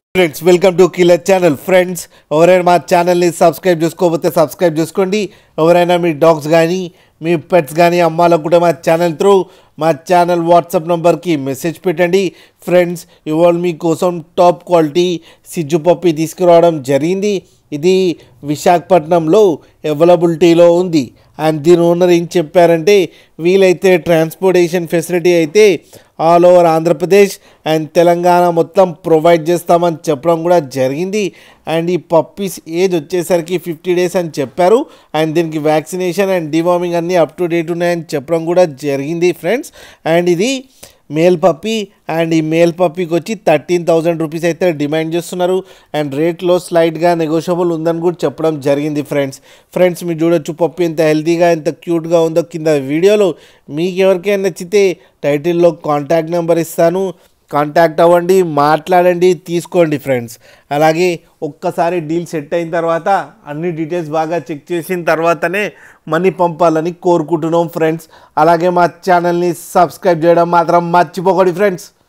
friends welcome to killer channel friends ఎవరైనా మా ఛానల్ని సబ్స్క్రైబ్ చేసుకోకపోతే సబ్స్క్రైబ్ చేసుకోండి ఎవరైనా మీ డాగ్స్ కానీ మీ పెట్స్ కానీ అమ్మాలకు కూడా మా ఛానల్ త్రూ మా ఛానల్ వాట్సాప్ నెంబర్కి మెసేజ్ పెట్టండి ఫ్రెండ్స్ ఇవాళ మీకోసం టాప్ క్వాలిటీ సిజ్జు పప్పి తీసుకురావడం జరిగింది ఇది విశాఖపట్నంలో అవైలబిలిటీలో ఉంది అండ్ దీని ఓనర్ ఏం చెప్పారంటే వీలైతే ట్రాన్స్పోర్టేషన్ ఫెసిలిటీ అయితే all over Andhra Pradesh and Telangana మొత్తం ప్రొవైడ్ చేస్తామని చెప్పడం కూడా జరిగింది అండ్ ఈ పప్పీస్ ఏజ్ వచ్చేసరికి ఫిఫ్టీ డేస్ అని చెప్పారు అండ్ దీనికి వ్యాక్సినేషన్ అండ్ డివార్మింగ్ అన్నీ అప్ టు డేట్ ఉన్నాయని చెప్పడం కూడా జరిగింది ఫ్రెండ్స్ అండ్ ఇది మేల్ పప్పీ అండ్ ఈ మేల్ పప్పీకి వచ్చి థర్టీన్ థౌజండ్ రూపీస్ అయితే డిమాండ్ చేస్తున్నారు అండ్ రేట్లో స్లైట్గా నెగోషియబుల్ ఉందని కూడా చెప్పడం జరిగింది ఫ్రెండ్స్ ఫ్రెండ్స్ మీరు చూడొచ్చు పప్పి ఎంత హెల్తీగా ఎంత క్యూట్గా ఉందో కింద వీడియోలో మీకు ఎవరికైనా నచ్చితే టైటిల్లో కాంటాక్ట్ నెంబర్ ఇస్తాను కాంటాక్ట్ అవ్వండి మాట్లాడండి తీసుకోండి ఫ్రెండ్స్ అలాగే ఒక్కసారి డీల్ సెట్ అయిన తర్వాత అన్ని డీటెయిల్స్ బాగా చెక్ చేసిన తర్వాతనే మనీ పంపాలని కోరుకుంటున్నాం ఫ్రెండ్స్ అలాగే మా ఛానల్ని సబ్స్క్రైబ్ చేయడం మాత్రం మర్చిపోకండి ఫ్రెండ్స్